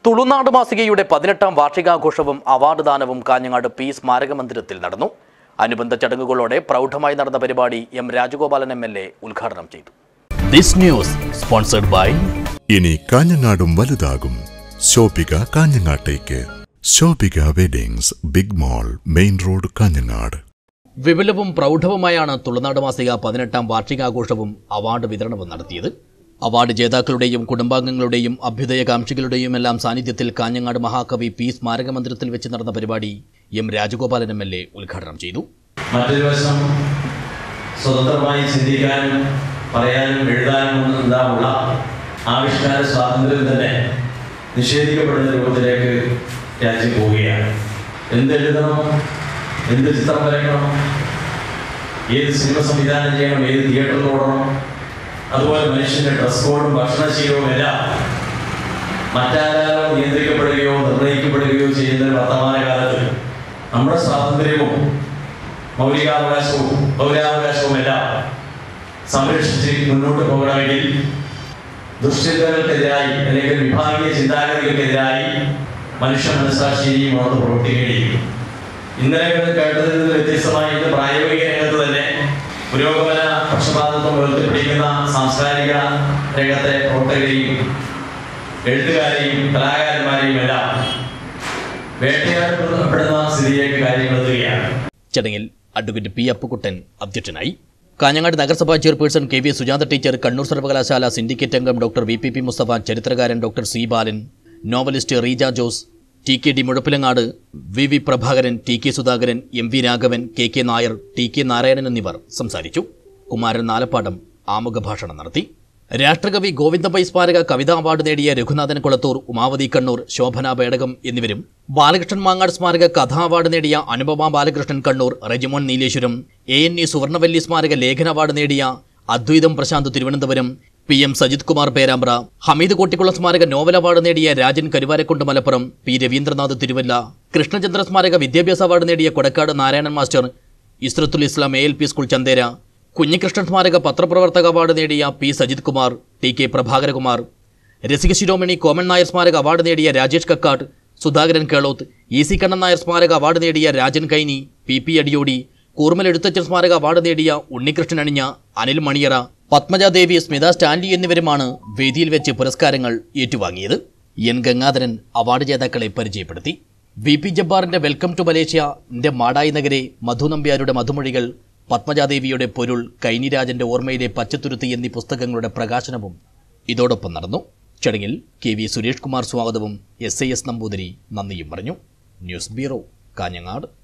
തുളുനാട് മാസികയുടെ പതിനെട്ടാം വാർഷികാഘോഷവും അവാർഡ് ദാനവും കാഞ്ഞങ്ങാട് പി സ്മാരക മന്ദിരത്തിൽ നടന്നു അനുബന്ധ ചടങ്ങുകളോടെ പ്രൗഢമായി നടന്ന പരിപാടി M Rajagopalan M L A ഉദ്ഘാടനം ചെയ്തു ദിസ് ന്യൂസ് സ്പോൺസർഡ് ബൈ ഇനി കാഞ്ഞങ്ങാടും വലുതാകും ശോഭിക കാഞ്ഞങ്ങാട്ടേക്ക് Shobhika weddings big mall main road Kanhangad വിപുലവും പ്രൗഢവുമായാണ് തുളുനാട് മാസിക പതിനെട്ടാം വാർഷികാഘോഷവും അവാർഡ് വിതരണവും നടത്തിയത് അവാർഡ് ജേതാക്കളുടെയും കുടുംബാംഗങ്ങളുടെയും അഭ്യുദയകാംക്ഷികളുടെയും എല്ലാം സാന്നിധ്യത്തിൽ കാഞ്ഞങ്ങാട് മഹാകവി പി സ്മാരക മന്ദിരത്തിൽ വെച്ച് നടന്ന പരിപാടി M Rajagopalan M L A ഉദ്ഘാടനം ചെയ്തു മറ്റൊരു വശം സ്വതന്ത്രമായി ചിന്തിക്കാനും പറയാനും എഴുതാനും എന്താമുള്ള ആവിഷ്കാര സ്വാതന്ത്ര്യം തന്നെ നിഷേധിക്കപ്പെടുന്ന രൂപത്തിലേക്ക് രാജ്യം പോവുകയാണ് എന്തെഴുതണം എന്ത് ചിത്രം വരയ്ക്കണം ഏത് സിനിമ സംവിധാനം ചെയ്യണം ഏത് തിയേറ്ററിൽ ഓടണം അതുപോലെ മനുഷ്യന്റെ ഡ്രസ് കോഡും ഭക്ഷണശീലവും എല്ലാം മറ്റാരാലോ നിയന്ത്രിക്കപ്പെടുകയോ നിർണ്ണയിക്കപ്പെടുകയോ ചെയ്യുന്ന ഒരു വർത്തമാനകാലത്ത് നമ്മുടെ സ്വാതന്ത്ര്യവും മൗലികാവകാശവും പൗരാവകാശവും എല്ലാം സംരക്ഷിച്ച് മുന്നോട്ട് പോകണമെങ്കിൽ ദുഷ്ചിന്തകൾക്കെതിരായി അല്ലെങ്കിൽ വിഭാഗീയ ചിന്താഗതികൾക്കെതിരായി മനുഷ്യ മനസ്സാക്ഷിയെയും ഉണർന്ന് പ്രവർത്തിക്കേണ്ടിയിരിക്കും ഇന്നലെ കേട്ടതിൽ നിന്ന് വ്യത്യസ്തമായി ഇന്ന് പ്രായോഗിക രംഗത്ത് തന്നെ പുരോഗമന പക്ഷപാതത്വം ഉയർത്തിപ്പിടിക്കുന്ന സാംസ്കാരിക രംഗത്തെ പ്രവർത്തകരെയും എഴുത്തുകാരെയും കലാകാരന്മാരെയും എല്ലാം വേട്ടയാടപ്പെടുന്ന സ്ഥിതിയിലേക്ക് കാര്യങ്ങൾ എത്തുകയാണ് ചടങ്ങിൽ അഡ്വക്കേറ്റ് പി അപ്പുക്കുട്ടൻ അധ്യക്ഷനായി കാഞ്ഞങ്ങാട് നഗരസഭാ chairperson K V Sujatha teacher Kannur സർവകലാശാല സിൻഡിക്കേറ്റ് അംഗം doctor V P P Musthafa ചരിത്രകാരൻ doctor C Balan novelist Reeja Jose T K D Muzhappilangad V V Prabhakaran T K Sudhakaran M V Raghavan K K Nair T K Narayanan എന്നിവർ സംസാരിച്ചു കുമാരൻ നാലപ്പാടം ആമുഖ ഭാഷണം നടത്തി രാഷ്ട്രകവി ഗോവിന്ദപൈ സ്മാരക കവിതാ അവാർഡ് നേടിയ രഘുനാഥൻ കൊളത്തൂർ ഉമാവതി കണ്ണൂർ ശോഭന പേടകം എന്നിവരും ബാലകൃഷ്ണൻ മാങ്ങാട് സ്മാരക കഥാ അവാർഡ് നേടിയ Anupama Balakrishnan Kannur Rejimon Nileshwaram A N E Suvarnavalli സ്മാരക ലേഖന അവാർഡ് നേടിയ അദ്വൈതം പ്രശാന്ത് തിരുവനന്തപുരം പി എം സജിത് കുമാർ പേരാമ്പ്ര ഹമീദ് കോട്ടിക്കുള്ള സ്മാരക നോവൽ അവാർഡ് നേടിയ രാജൻ കരുവാരക്കുണ്ട് മലപ്പുറം പി രവീന്ദ്രനാഥ് തിരുവല്ല കൃഷ്ണചന്ദ്ര സ്മാരക വിദ്യാഭ്യാസ അവാർഡ് നേടിയ Kodakkad Narayanan master Israthul Islam A L P school Chandera Kunhikrishnan സ്മാരക പത്രപ്രവർത്തക അവാർഡ് നേടിയ P Sajith Kumar T K Prabhakarakumar Rasika Shiromani Koman Nair സ്മാരക അവാർഡ് നേടിയ രാജേഷ് കക്കാട്ട് സുധാകരൻ കേളോത്ത് ഇ സി കണ്ണൻ നായർ സ്മാരക അവാർഡ് നേടിയ രാജൻ കൈനി പി പി അടിയോടി കൂർമൽ എഴുത്തച്ഛൻ സ്മാരക അവാർഡ് നേടിയ ഉണ്ണികൃഷ്ണൻ അണിഞ്ഞ അനിൽ മണിയറ പത്മജാദേവി സ്മിത സ്റ്റാൻലി എന്നിവരുമാണ് വേദിയിൽ വെച്ച് പുരസ്കാരങ്ങൾ ഏറ്റുവാങ്ങിയത് എൻ ഗംഗാധരൻ അവാർഡ് ജേതാക്കളെ പരിചയപ്പെടുത്തി വി പി ജബ്ബാറിന്റെ വെൽക്കം ടു മലേഷ്യ ന്റെ മാടായി നഗരെ മധു നമ്പ്യാരുടെ മധുമൊഴികൾ പത്മജാദേവിയുടെ പൊരുൾ കൈനിരാജന്റെ ഓർമ്മയിലെ പച്ചത്തുരുത്തി എന്നീ പുസ്തകങ്ങളുടെ പ്രകാശനവും ഇതോടൊപ്പം നടന്നു ചടങ്ങിൽ കെ വി സുരേഷ് കുമാർ സ്വാഗതവും എസ് ഐ എസ് നമ്പൂതിരി നന്ദിയും പറഞ്ഞു ന്യൂസ് ബ്യൂറോ കാഞ്ഞങ്ങാട്